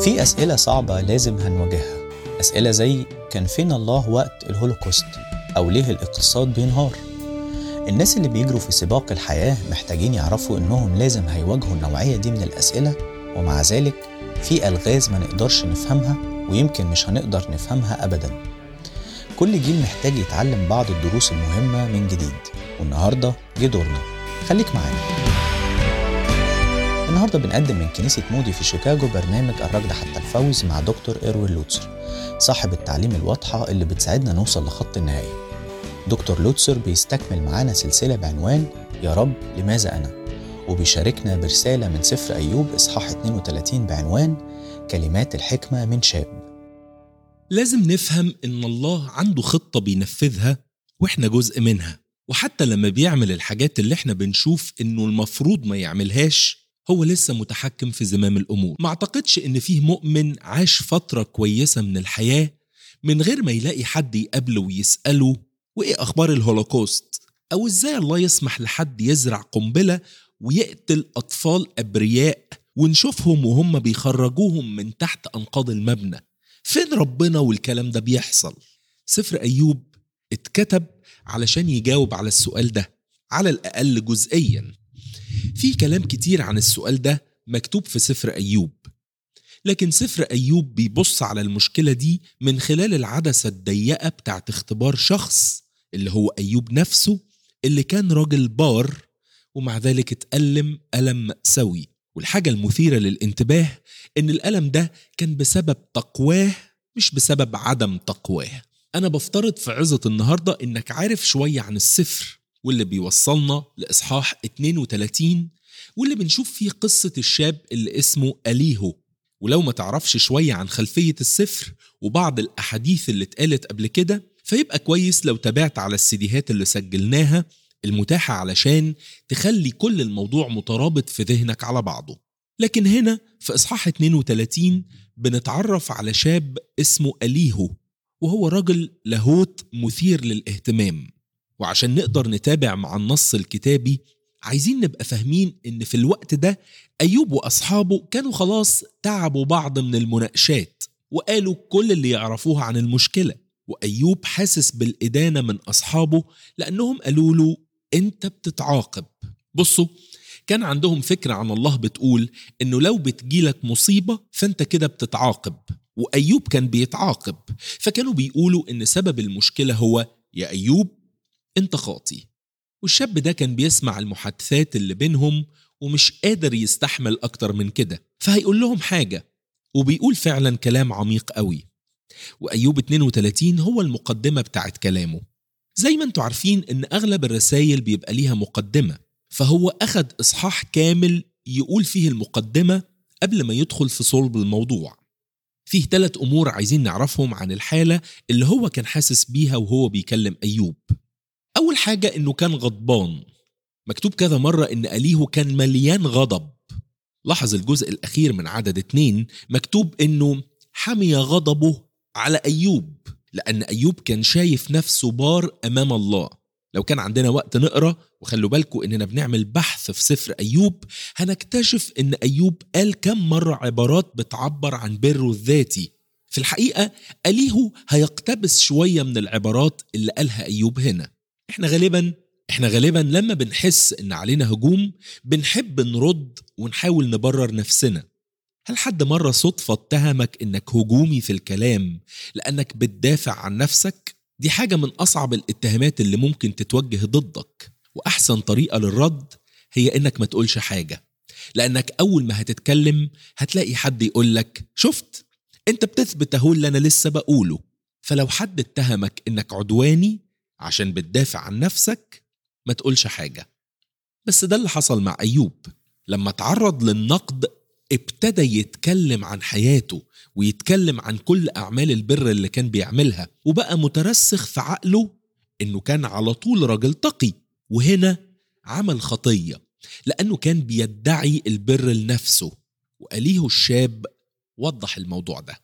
في أسئلة صعبة لازم هنواجهها أسئلة زي كان فين الله وقت الهولوكوست أو ليه الاقتصاد بينهار الناس اللي بيجروا في سباق الحياة محتاجين يعرفوا إنهم لازم هيواجهوا النوعية دي من الأسئلة ومع ذلك في ألغاز ما نقدرش نفهمها ويمكن مش هنقدر نفهمها أبدا كل جيل محتاج يتعلم بعض الدروس المهمة من جديد والنهاردة جه دورنا خليك معانا النهارده بنقدم من كنيسة مودي في شيكاغو برنامج الركض حتى الفوز مع دكتور إيروين لوتسر صاحب التعليم الواضحة اللي بتساعدنا نوصل لخط النهاية دكتور لوتسر بيستكمل معانا سلسلة بعنوان يا رب لماذا أنا وبيشاركنا برسالة من سفر أيوب إصحاح 32 بعنوان كلمات الحكمة من شاب لازم نفهم إن الله عنده خطة بينفذها وإحنا جزء منها وحتى لما بيعمل الحاجات اللي إحنا بنشوف إنه المفروض ما يعملهاش هو لسه متحكم في زمام الأمور ما أعتقدش إن فيه مؤمن عاش فترة كويسة من الحياة من غير ما يلاقي حد يقابله ويسأله وإيه أخبار الهولوكوست أو إزاي الله يسمح لحد يزرع قنبلة ويقتل أطفال أبرياء ونشوفهم وهم بيخرجوهم من تحت أنقاض المبنى فين ربنا والكلام ده بيحصل سفر أيوب اتكتب علشان يجاوب على السؤال ده على الأقل جزئيا في كلام كتير عن السؤال ده مكتوب في سفر أيوب لكن سفر أيوب بيبص على المشكلة دي من خلال العدسة الضيقة بتاعت اختبار شخص اللي هو أيوب نفسه اللي كان راجل بار ومع ذلك اتألم ألم مأساوي والحاجة المثيرة للانتباه إن الألم ده كان بسبب تقواه مش بسبب عدم تقواه أنا بفترض في عظة النهاردة إنك عارف شوية عن السفر واللي بيوصلنا لإصحاح 32 واللي بنشوف فيه قصة الشاب اللي اسمه أليهو ولو ما تعرفش شوية عن خلفية السفر وبعض الأحاديث اللي اتقالت قبل كده فيبقى كويس لو تابعت على السيديهات اللي سجلناها المتاحة علشان تخلي كل الموضوع مترابط في ذهنك على بعضه لكن هنا في إصحاح 32 بنتعرف على شاب اسمه أليهو وهو راجل لاهوت مثير للاهتمام وعشان نقدر نتابع مع النص الكتابي عايزين نبقى فاهمين ان في الوقت ده ايوب واصحابه كانوا خلاص تعبوا بعض من المناقشات وقالوا كل اللي يعرفوه عن المشكله وايوب حاسس بالادانه من اصحابه لانهم قالوا له انت بتتعاقب بصوا كان عندهم فكره عن الله بتقول انه لو بتجيلك مصيبه فانت كده بتتعاقب وايوب كان بيتعاقب فكانوا بيقولوا ان سبب المشكله هو يا ايوب انت خاطي والشاب ده كان بيسمع المحادثات اللي بينهم ومش قادر يستحمل أكتر من كده فهيقول لهم حاجة وبيقول فعلا كلام عميق قوي وأيوب 32 هو المقدمة بتاعت كلامه زي ما انتوا عارفين ان أغلب الرسائل بيبقى ليها مقدمة فهو أخد إصحاح كامل يقول فيه المقدمة قبل ما يدخل في صلب الموضوع فيه ثلاث أمور عايزين نعرفهم عن الحالة اللي هو كان حاسس بيها وهو بيكلم أيوب أول حاجة إنه كان غضبان مكتوب كذا مرة إن أليهو كان مليان غضب لاحظ الجزء الأخير من عدد اتنين مكتوب إنه حمي غضبه على أيوب لأن أيوب كان شايف نفسه بار أمام الله لو كان عندنا وقت نقرا وخلوا بالكم اننا بنعمل بحث في سفر ايوب هنكتشف ان ايوب قال كم مره عبارات بتعبر عن بره الذاتي في الحقيقه اليهو هيقتبس شويه من العبارات اللي قالها ايوب هنا احنا غالبا احنا غالبا لما بنحس ان علينا هجوم بنحب نرد ونحاول نبرر نفسنا هل حد مرة صدفة اتهمك انك هجومي في الكلام لانك بتدافع عن نفسك؟ دي حاجة من اصعب الاتهامات اللي ممكن تتوجه ضدك واحسن طريقة للرد هي انك ما تقولش حاجة لانك اول ما هتتكلم هتلاقي حد يقولك شفت انت بتثبت اهو اللي انا لسه بقوله فلو حد اتهمك انك عدواني عشان بتدافع عن نفسك ما تقولش حاجة بس ده اللي حصل مع أيوب لما تعرض للنقد ابتدى يتكلم عن حياته ويتكلم عن كل أعمال البر اللي كان بيعملها وبقى مترسخ في عقله إنه كان على طول راجل تقي وهنا عمل خطية لأنه كان بيدعي البر لنفسه وأليه الشاب وضح الموضوع ده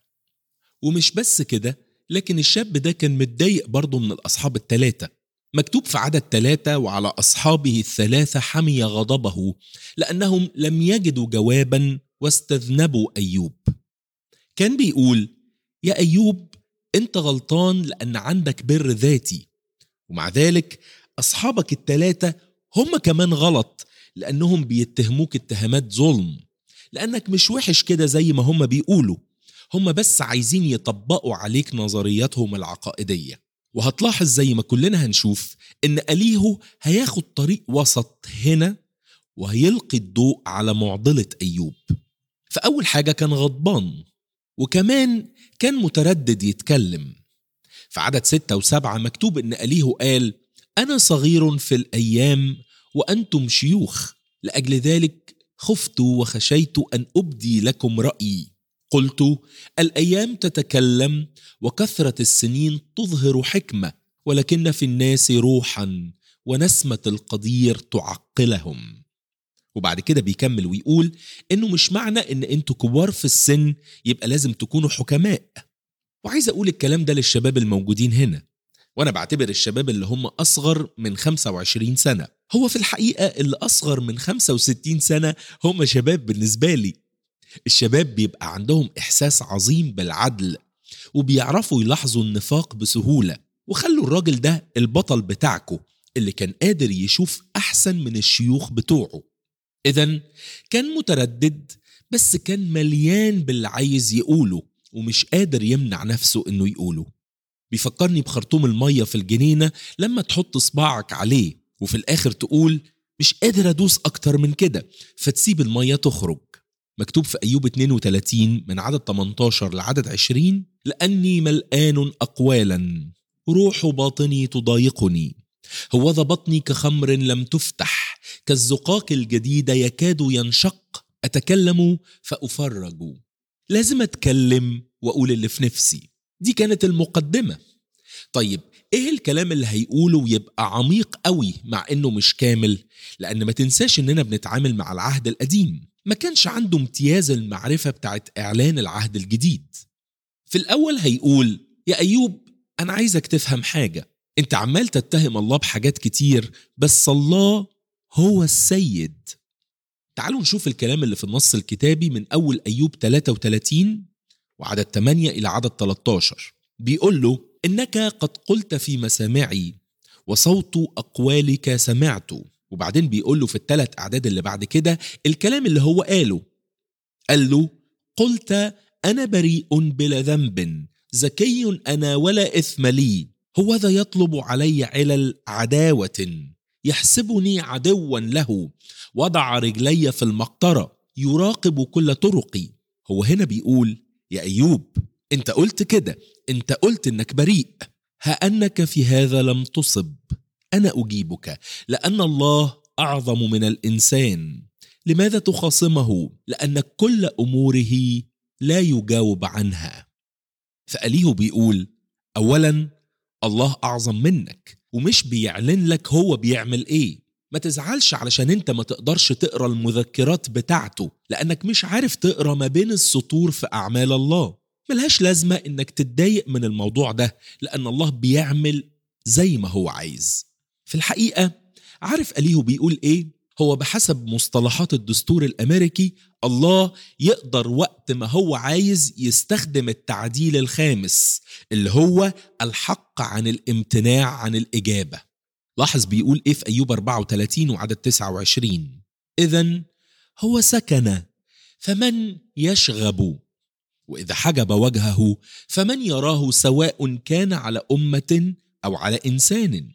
ومش بس كده لكن الشاب ده كان متضايق برضه من الأصحاب التلاتة مكتوب في عدد ثلاثة وعلى أصحابه الثلاثة حمي غضبه لأنهم لم يجدوا جوابا واستذنبوا أيوب كان بيقول يا أيوب أنت غلطان لأن عندك بر ذاتي ومع ذلك أصحابك التلاتة هم كمان غلط لأنهم بيتهموك اتهامات ظلم لأنك مش وحش كده زي ما هم بيقولوا هم بس عايزين يطبقوا عليك نظرياتهم العقائدية وهتلاحظ زي ما كلنا هنشوف إن أليهو هياخد طريق وسط هنا وهيلقي الضوء على معضلة أيوب فأول حاجة كان غضبان وكمان كان متردد يتكلم في عدد ستة وسبعة مكتوب إن أليهو قال أنا صغير في الأيام وأنتم شيوخ لأجل ذلك خفت وخشيت أن أبدي لكم رأيي قلت الأيام تتكلم وكثرة السنين تظهر حكمة ولكن في الناس روحا ونسمة القدير تعقلهم وبعد كده بيكمل ويقول انه مش معنى ان انتوا كبار في السن يبقى لازم تكونوا حكماء وعايز اقول الكلام ده للشباب الموجودين هنا وانا بعتبر الشباب اللي هم اصغر من 25 سنه هو في الحقيقه اللي اصغر من 65 سنه هم شباب بالنسبه لي الشباب بيبقى عندهم احساس عظيم بالعدل وبيعرفوا يلاحظوا النفاق بسهوله وخلوا الراجل ده البطل بتاعكم اللي كان قادر يشوف احسن من الشيوخ بتوعه اذا كان متردد بس كان مليان باللي عايز يقوله ومش قادر يمنع نفسه انه يقوله بيفكرني بخرطوم الميه في الجنينه لما تحط صباعك عليه وفي الاخر تقول مش قادر ادوس اكتر من كده فتسيب الميه تخرج مكتوب في ايوب 32 من عدد 18 لعدد 20 لاني ملآن اقوالا روح باطني تضايقني هوذا بطني كخمر لم تفتح كالزقاق الجديد يكاد ينشق اتكلم فافرج لازم اتكلم واقول اللي في نفسي دي كانت المقدمه طيب ايه الكلام اللي هيقوله ويبقى عميق قوي مع انه مش كامل لان ما تنساش اننا بنتعامل مع العهد القديم ما كانش عنده امتياز المعرفه بتاعت اعلان العهد الجديد في الاول هيقول يا ايوب انا عايزك تفهم حاجه انت عمال تتهم الله بحاجات كتير بس الله هو السيد تعالوا نشوف الكلام اللي في النص الكتابي من أول أيوب 33 وعدد 8 إلى عدد 13 بيقول له إنك قد قلت في مسامعي وصوت أقوالك سمعت وبعدين بيقول له في الثلاث أعداد اللي بعد كده الكلام اللي هو قاله قال له قلت أنا بريء بلا ذنب زكي أنا ولا إثم لي هوذا يطلب علي علل عداوة يحسبني عدوا له وضع رجلي في المقطرة يراقب كل طرقي هو هنا بيقول يا أيوب أنت قلت كده أنت قلت أنك بريء ها أنك في هذا لم تصب أنا أجيبك لأن الله أعظم من الإنسان لماذا تخاصمه لأن كل أموره لا يجاوب عنها فأليه بيقول أولا الله أعظم منك ومش بيعلن لك هو بيعمل إيه ما تزعلش علشان انت ما تقدرش تقرا المذكرات بتاعته لانك مش عارف تقرا ما بين السطور في اعمال الله ملهاش لازمه انك تتضايق من الموضوع ده لان الله بيعمل زي ما هو عايز في الحقيقه عارف اليه بيقول ايه هو بحسب مصطلحات الدستور الامريكي الله يقدر وقت ما هو عايز يستخدم التعديل الخامس اللي هو الحق عن الامتناع عن الاجابه لاحظ بيقول ايه في ايوب 34 وعدد 29 اذا هو سكن فمن يشغب واذا حجب وجهه فمن يراه سواء كان على امه او على انسان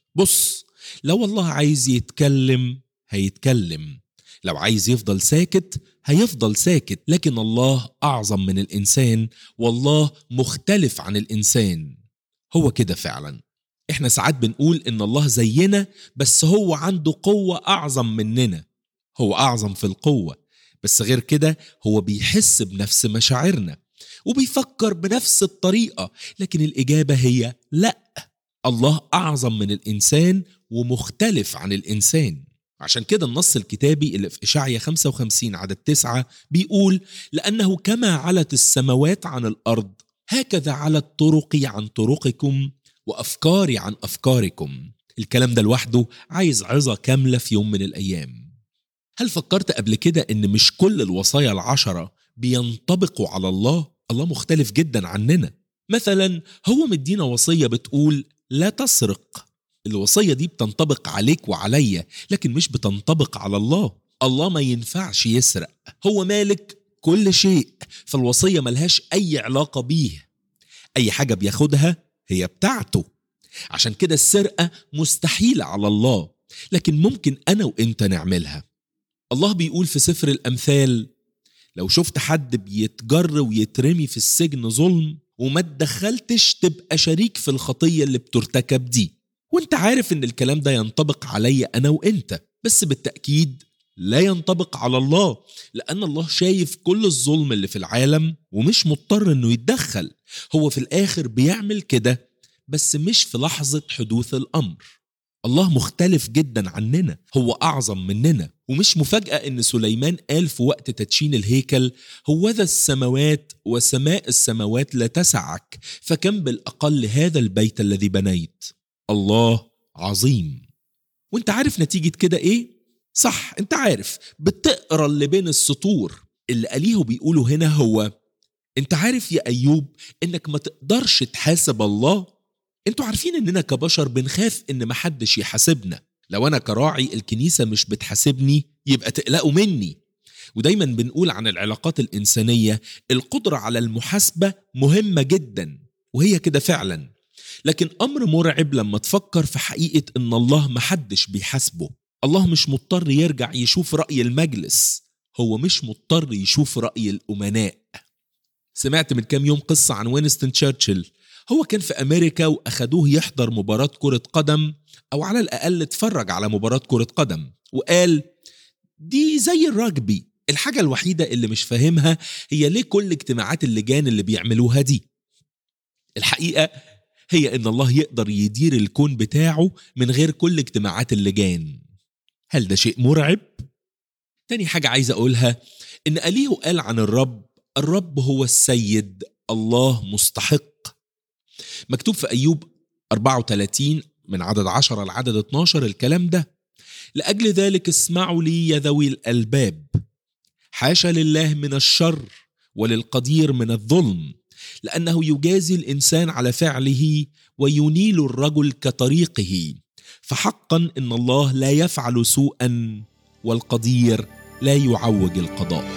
بص لو الله عايز يتكلم هيتكلم لو عايز يفضل ساكت هيفضل ساكت لكن الله اعظم من الانسان والله مختلف عن الانسان هو كده فعلا احنا ساعات بنقول ان الله زينا بس هو عنده قوه اعظم مننا هو اعظم في القوه بس غير كده هو بيحس بنفس مشاعرنا وبيفكر بنفس الطريقه لكن الاجابه هي لا الله اعظم من الانسان ومختلف عن الانسان عشان كده النص الكتابي اللي في إشعيا 55 عدد 9 بيقول لأنه كما علت السماوات عن الأرض هكذا علت طرقي عن طرقكم وأفكاري عن أفكاركم الكلام ده لوحده عايز عظة كاملة في يوم من الأيام هل فكرت قبل كده إن مش كل الوصايا العشرة بينطبقوا على الله؟ الله مختلف جدا عننا مثلا هو مدينا وصية بتقول لا تسرق الوصية دي بتنطبق عليك وعليا لكن مش بتنطبق على الله الله ما ينفعش يسرق هو مالك كل شيء فالوصية ملهاش أي علاقة بيه أي حاجة بياخدها هي بتاعته عشان كده السرقة مستحيلة على الله لكن ممكن أنا وإنت نعملها الله بيقول في سفر الأمثال لو شفت حد بيتجر ويترمي في السجن ظلم وما تدخلتش تبقى شريك في الخطية اللي بترتكب دي وانت عارف ان الكلام ده ينطبق عليا انا وانت بس بالتأكيد لا ينطبق على الله لأن الله شايف كل الظلم اللي في العالم ومش مضطر انه يتدخل هو في الآخر بيعمل كده بس مش في لحظة حدوث الأمر الله مختلف جدا عننا هو أعظم مننا ومش مفاجأة إن سليمان قال في وقت تدشين الهيكل هوذا السماوات وسماء السماوات لا تسعك فكم بالأقل هذا البيت الذي بنيت الله عظيم وانت عارف نتيجة كده ايه؟ صح انت عارف بتقرا اللي بين السطور اللي قاليه بيقولوا هنا هو انت عارف يا ايوب انك ما تقدرش تحاسب الله انتوا عارفين اننا كبشر بنخاف ان محدش يحاسبنا لو انا كراعي الكنيسة مش بتحاسبني يبقى تقلقوا مني ودايما بنقول عن العلاقات الإنسانية القدرة على المحاسبة مهمة جدا وهي كده فعلا لكن أمر مرعب لما تفكر في حقيقة إن الله محدش بيحاسبه الله مش مضطر يرجع يشوف رأي المجلس هو مش مضطر يشوف رأي الأمناء سمعت من كام يوم قصة عن وينستون تشرشل هو كان في أمريكا وأخدوه يحضر مباراة كرة قدم أو على الأقل اتفرج على مباراة كرة قدم وقال دي زي الرجبي الحاجة الوحيدة اللي مش فاهمها هي ليه كل اجتماعات اللجان اللي بيعملوها دي الحقيقة هي إن الله يقدر يدير الكون بتاعه من غير كل اجتماعات اللجان هل ده شيء مرعب؟ تاني حاجة عايز أقولها إن أليه قال عن الرب الرب هو السيد الله مستحق مكتوب في أيوب 34 من عدد 10 لعدد 12 الكلام ده لأجل ذلك اسمعوا لي يا ذوي الألباب حاشا لله من الشر وللقدير من الظلم لأنه يجازي الإنسان على فعله وينيل الرجل كطريقه فحقا إن الله لا يفعل سوءا والقدير لا يعوج القضاء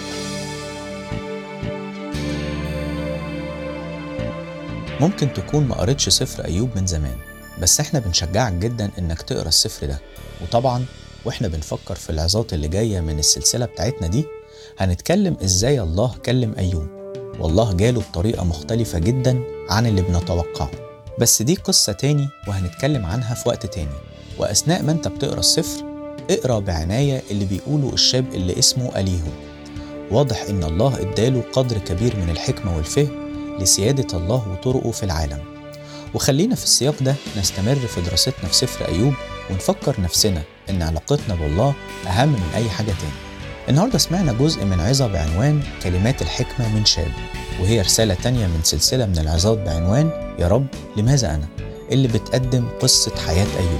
ممكن تكون ما قريتش سفر أيوب من زمان بس احنا بنشجعك جدا انك تقرا السفر ده وطبعا واحنا بنفكر في العظات اللي جاية من السلسلة بتاعتنا دي هنتكلم ازاي الله كلم أيوب والله جاله بطريقة مختلفة جدا عن اللي بنتوقعه بس دي قصة تاني وهنتكلم عنها في وقت تاني وأثناء ما انت بتقرا السفر اقرا بعناية اللي بيقوله الشاب اللي اسمه أليهو واضح ان الله اداله قدر كبير من الحكمة والفهم لسيادة الله وطرقه في العالم وخلينا في السياق ده نستمر في دراستنا في سفر أيوب ونفكر نفسنا إن علاقتنا بالله أهم من أي حاجة تاني النهاردة سمعنا جزء من عظة بعنوان كلمات الحكمة من شاب وهي رسالة تانية من سلسلة من العظات بعنوان يا رب لماذا أنا اللي بتقدم قصة حياة أيوب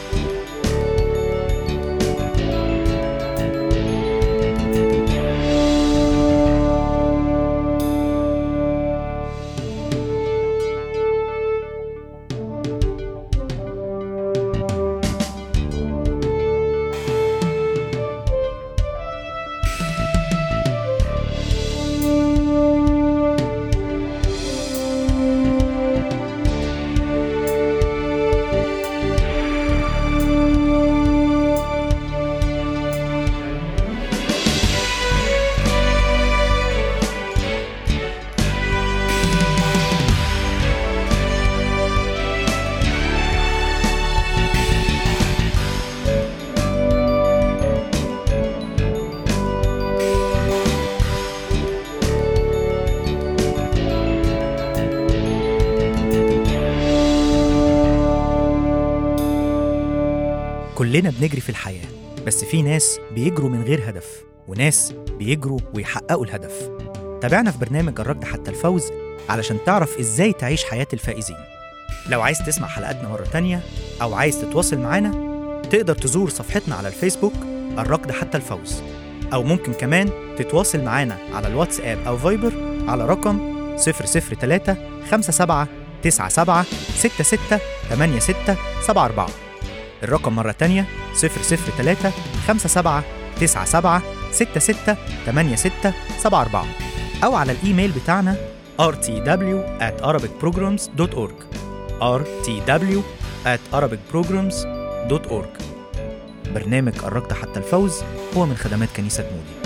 كلنا بنجري في الحياة بس في ناس بيجروا من غير هدف وناس بيجروا ويحققوا الهدف تابعنا في برنامج الركض حتى الفوز علشان تعرف ازاي تعيش حياة الفائزين لو عايز تسمع حلقاتنا مرة تانية أو عايز تتواصل معانا تقدر تزور صفحتنا على الفيسبوك الركض حتى الفوز أو ممكن كمان تتواصل معانا على الواتساب أو فايبر على رقم 003 57 97 66 86 74 الرقم مرة تانية 003 57 97 66 86 74 أو على الإيميل بتاعنا rtw at arabicprograms.org rtw at arabicprograms.org برنامج قربت حتى الفوز هو من خدمات كنيسة مودي